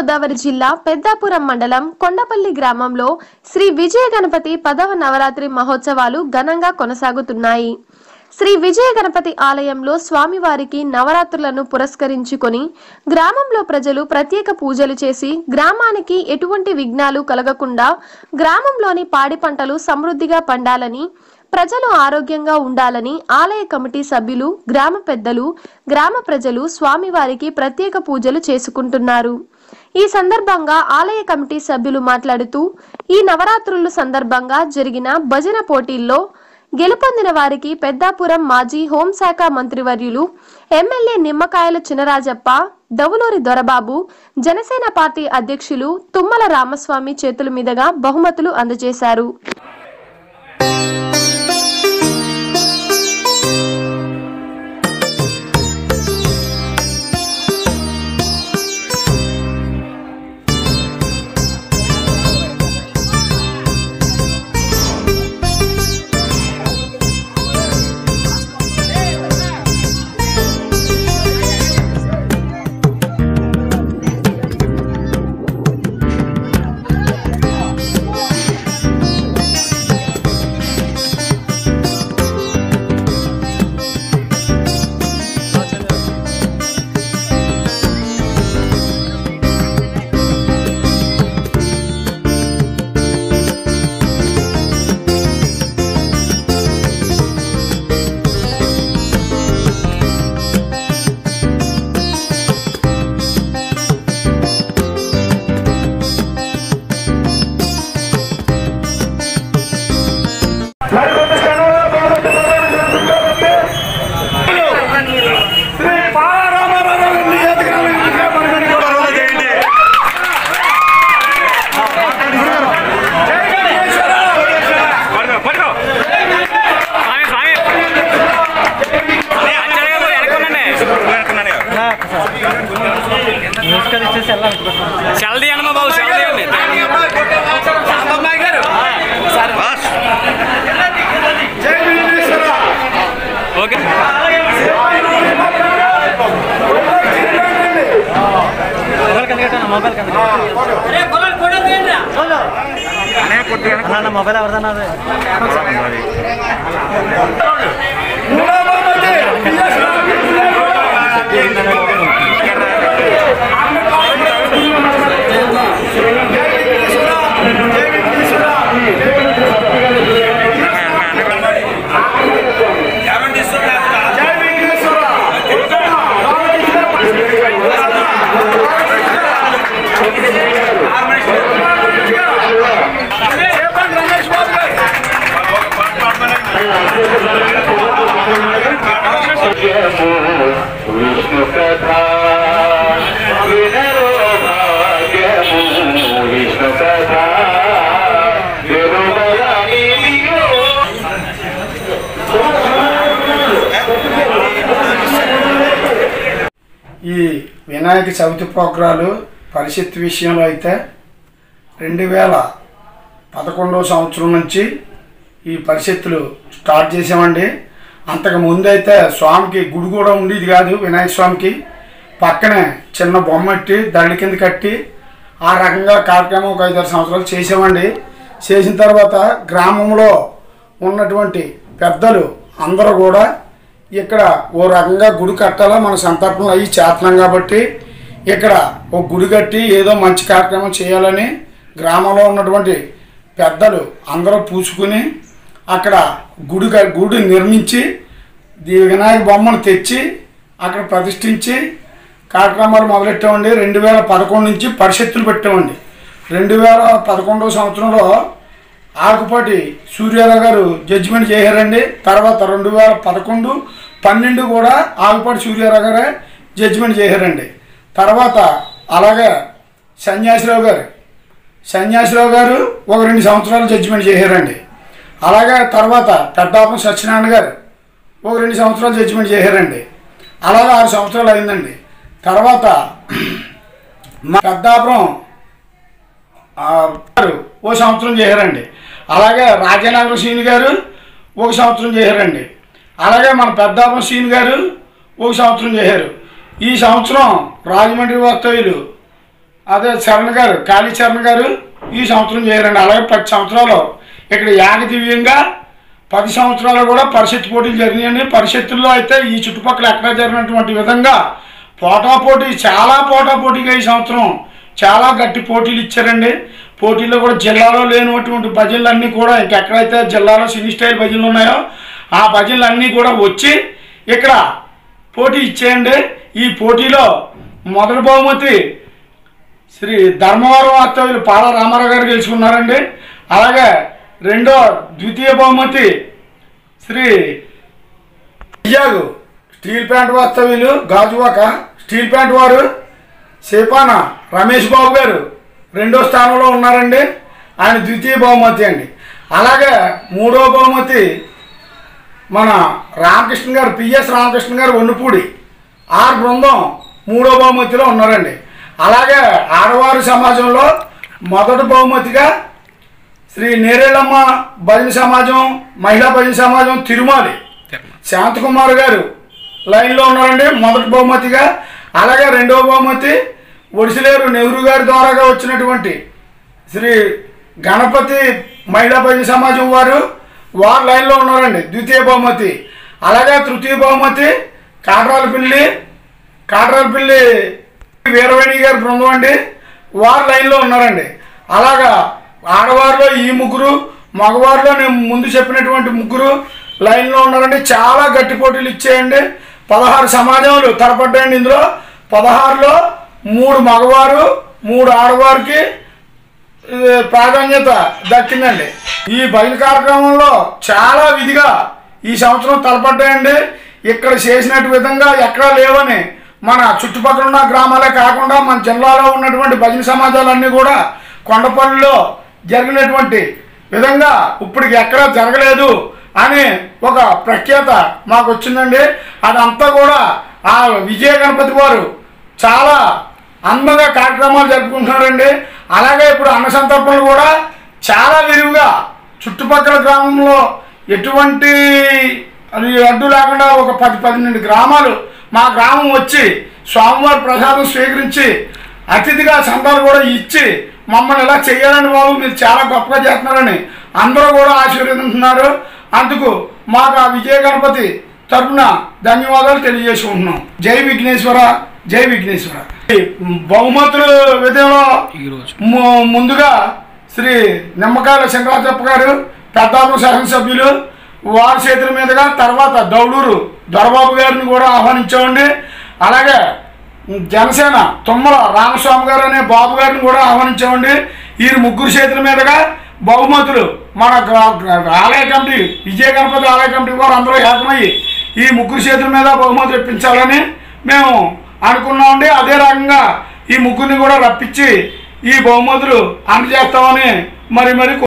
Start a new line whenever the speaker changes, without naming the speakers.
గోదావరి జిల్లా పెద్దాపురం మండలం కొండపల్లి గ్రామంలో శ్రీ విజయ గణపతి పదవ నవరాత్రి మహోత్సవాలు ఘనంగా కొనసాగుతున్నాయి శ్రీ విజయ గణపతి ఆలయంలో స్వామివారికి నవరాత్రులను పురస్కరించుకొని గ్రామంలో ప్రజలు ప్రత్యేక పూజలు చేసి గ్రామానికి ఎటువంటి విఘ్నాలు కలగకుండా గ్రామంలోని పాడి పంటలు సమృద్ధిగా పండాలని ప్రజలు ఆరోగ్యంగా ఉండాలని ఆలయ కమిటీ సభ్యులు గ్రామ పెద్దలు గ్రామ ప్రజలు స్వామివారికి ప్రత్యేక పూజలు చేసుకుంటున్నారు ఈ సందర్భంగా ఆలయ కమిటీ సభ్యులు మాట్లాడుతూ ఈ నవరాత్రుల సందర్భంగా జరిగిన భజన పోటీల్లో గెలుపొందిన వారికి పెద్దాపురం మాజీ హోంశాఖ మంత్రివర్యులు ఎమ్మెల్యే నిమ్మకాయల చినరాజప్ప దవులూరి దొరబాబు జనసేన పార్టీ అధ్యక్షులు తుమ్మల రామస్వామి చేతుల మీదుగా బహుమతులు అందజేశారు
శ్రీ బాలరామారావు నియోజకవర్గం ఇంటిగా పరిగణించబడింది. జై వెంకటేశ్వర!
సెల్దీ అనమా బాబు సెల్దీ అండి
జై వెంకటేశ్వర!
ఓకే
మొబైల్ ఎవరిదన్నా
మూడవ బహుమతి జై వెంకటేశ్వర! జై వెంకటేశ్వర! జై వెంకటేశ్వర! చేపండి రమేష్ బాబు గారు.
విష్ణు కథా వినరో భాగ్యము విష్ణు కథా వినుమయాని దిగో
ఈ వినాయక చవితి ప్రోగ్రాలు పరిషత్ విషయంలో అయితే రెండు వేల పదకొండవ సంవత్సరం నుంచి ఈ పరిషత్తులు స్టార్ట్ చేసామండి అంతకు ముందు అయితే స్వామికి గుడి కూడా ఉండేది కాదు వినాయక స్వామికి పక్కనే చిన్న బొమ్మ ఎట్టి దళ్ళ కింద కట్టి ఆ రకంగా కార్యక్రమం ఒక ఐదారు సంవత్సరాలు చేసామండి చేసిన తర్వాత గ్రామంలో ఉన్నటువంటి పెద్దలు అందరూ కూడా ఇక్కడ ఓ రకంగా గుడి కట్టాలా మన సంతర్పణలు అయ్యి చేస్తున్నాం కాబట్టి ఇక్కడ ఒక గుడి కట్టి ఏదో మంచి కార్యక్రమం చేయాలని గ్రామంలో ఉన్నటువంటి పెద్దలు అందరూ పూసుకుని అక్కడ గుడి క- గుడి నిర్మించి ఈ వినాయక బొమ్మను తెచ్చి అక్కడ ప్రతిష్ఠించి కార్యక్రమాలు మొదలెట్టామండి రెండు వేల పదకొండు నుంచి పరిషత్తులు పెట్టామండి రెండు వేల పదకొండవ సంవత్సరంలో ఆకుపాటి సూర్యారావు గారు జడ్జిమెంట్ చేశారండి తర్వాత రెండు వేల పదకొండు పన్నెండు కూడా ఆకుపాటి సూర్యారావు గారే జడ్జిమెంట్ చేశారండి తర్వాత అలాగే సన్యాసిరావు గారు సన్యాసిరావు గారు ఒక రెండు సంవత్సరాలు జడ్జిమెంట్ చేశారండి అలాగే తర్వాత పెద్దాపం సత్యనారాయణ గారు ఒక రెండు సంవత్సరాలు జడ్జిమెంట్ చేశారండి అలాగే ఆరు సంవత్సరాలు అయిందండి తర్వాత మా పెద్దాపురం ఆ, గారు ఓ సంవత్సరం చేశారండి అలాగే రాజనగరం సీని గారు ఒక సంవత్సరం చేశారండి అలాగే మన పెద్దాపం సీని గారు ఒక సంవత్సరం చేశారు ఈ సంవత్సరం రాజమండ్రి వాస్తవ్యులు అదే చరణ్ గారు కాళీ చరణ్ గారు ఈ సంవత్సరం చేయరండి అలాగే పది సంవత్సరాలు ఇక్కడ యాగదివ్యంగా పది సంవత్సరాలు కూడా పరిషత్ పోటీలు జరిగినాయండి పరిషత్తుల్లో అయితే ఈ చుట్టుపక్కల ఎక్కడ జరిగినటువంటి విధంగా పోటా పోటీ చాలా పోటా పోటీగా ఈ సంవత్సరం చాలా గట్టి పోటీలు ఇచ్చారండి పోటీల్లో కూడా జిల్లాలో లేనటువంటి భజనలు అన్నీ కూడా ఇంకెక్కడైతే జిల్లాలో సినీ స్టైల్ భజనలు ఉన్నాయో ఆ భజనలు అన్నీ కూడా వచ్చి ఇక్కడ పోటీ ఇచ్చేయండి ఈ పోటీలో మొదటి బహుమతి శ్రీ ధర్మవరం వాస్తవ్యులు పాల రామారావు గారు గెలుచుకున్నారండి అలాగే రెండో ద్వితీయ బహుమతి శ్రీ ఇయ్యాగు స్టీల్ ప్యాంట్ వాస్తవ్యులు గాజువాక స్టీల్ ప్యాంట్ వారు సేపాన రమేష్ బాబు గారు రెండో స్థానంలో ఉన్నారండి ఆయన ద్వితీయ బహుమతి అండి అలాగే మూడో బహుమతి మన రామకృష్ణ గారు పిఎస్ రామకృష్ణ గారు వన్నుపూడి ఆర్ బృందం మూడో బహుమతిలో ఉన్నారండి అలాగే ఆడవారి సమాజంలో మొదటి బహుమతిగా శ్రీ నేరేళ్ళమ్మ భజన సమాజం మహిళా భజన సమాజం తిరుమలి శాంతకుమార్ గారు లైన్లో ఉన్నారండి మొదటి బహుమతిగా అలాగే రెండవ బహుమతి ఒడిసిలేరు నెహ్రూ గారి ద్వారాగా వచ్చినటువంటి శ్రీ గణపతి మహిళా భజన సమాజం వారు వారు లైన్లో ఉన్నారండి ద్వితీయ బహుమతి అలాగే తృతీయ బహుమతి కాట్రాలపల్లి కాట్రాలపల్లి వీరవేణి గారి బృందం అండి వారు లైన్లో ఉన్నారండి అలాగా ఆడవారిలో ఈ ముగ్గురు మగవారిలో నేను ముందు చెప్పినటువంటి ముగ్గురు లైన్లో ఉన్నారండి చాలా గట్టి పోటీలు ఇచ్చేయండి పదహారు సమాజంలు తలపడ్డాయండి ఇందులో పదహారులో మూడు మగవారు మూడు ఆడవారికి ఇది ప్రాధాన్యత దక్కిందండి ఈ భజన కార్యక్రమంలో చాలా విధిగా ఈ సంవత్సరం తలపడ్డాయండి ఇక్కడ చేసినట్టు విధంగా ఎక్కడా లేవని మన చుట్టుపక్కల ఉన్న గ్రామాలే కాకుండా మన జిల్లాలో ఉన్నటువంటి భజన సమాజాలన్నీ కూడా కొండపల్లిలో జరిగినటువంటి విధంగా ఇప్పటికి ఎక్కడా జరగలేదు అని ఒక ప్రఖ్యాత మాకు వచ్చిందండి అదంతా కూడా ఆ విజయ గణపతి వారు చాలా అందంగా కార్యక్రమాలు జరుపుకుంటున్నారండి అలాగే ఇప్పుడు అన్న సంతర్పణలు కూడా చాలా విరివిగా చుట్టుపక్కల గ్రామంలో ఎటువంటి అది అడ్డు లేకుండా ఒక పది పన్నెండు గ్రామాలు మా గ్రామం వచ్చి స్వామివారి ప్రసాదం స్వీకరించి అతిథిగా సందాలు కూడా ఇచ్చి మమ్మల్ని ఇలా చేయాలని బాబు మీరు చాలా గొప్పగా చేస్తున్నారని అందరూ కూడా ఆశీర్వదింటున్నారు అందుకు మాకు ఆ విజయ గణపతి తరపున ధన్యవాదాలు తెలియజేసుకుంటున్నాం జై విఘ్నేశ్వర జై విఘ్నేశ్వర ఈ బహుమతుల విధంలో ము- ముందుగా శ్రీ నిమ్మకాయల శంకరాజప్ప గారు పెద్దాపురం శాసనసభ్యులు వారి చేతుల మీదుగా తర్వాత దౌడూరు దొరబాబు గారిని కూడా ఆహ్వానించామండి అలాగే జనసేన తుమ్మల రామస్వామి గారు అనే బాబు గారిని కూడా ఆహ్వానించామండి వీరి ముగ్గురు చేతుల మీదుగా బహుమతులు మన గ్రా- గ్రా- ఆలయ కమిటీ విజయ గణపతి ఆలయ కమిటీ వారు అందరూ ఏకమయ్యి ఈ ముగ్గురు చేతుల మీద బహుమతులు ఇప్పించాలని మేము అనుకున్నామండి అదే రకంగా ఈ ముగ్గురిని కూడా రప్పించి ఈ బహుమతులు అందజేస్తామని మరి మరి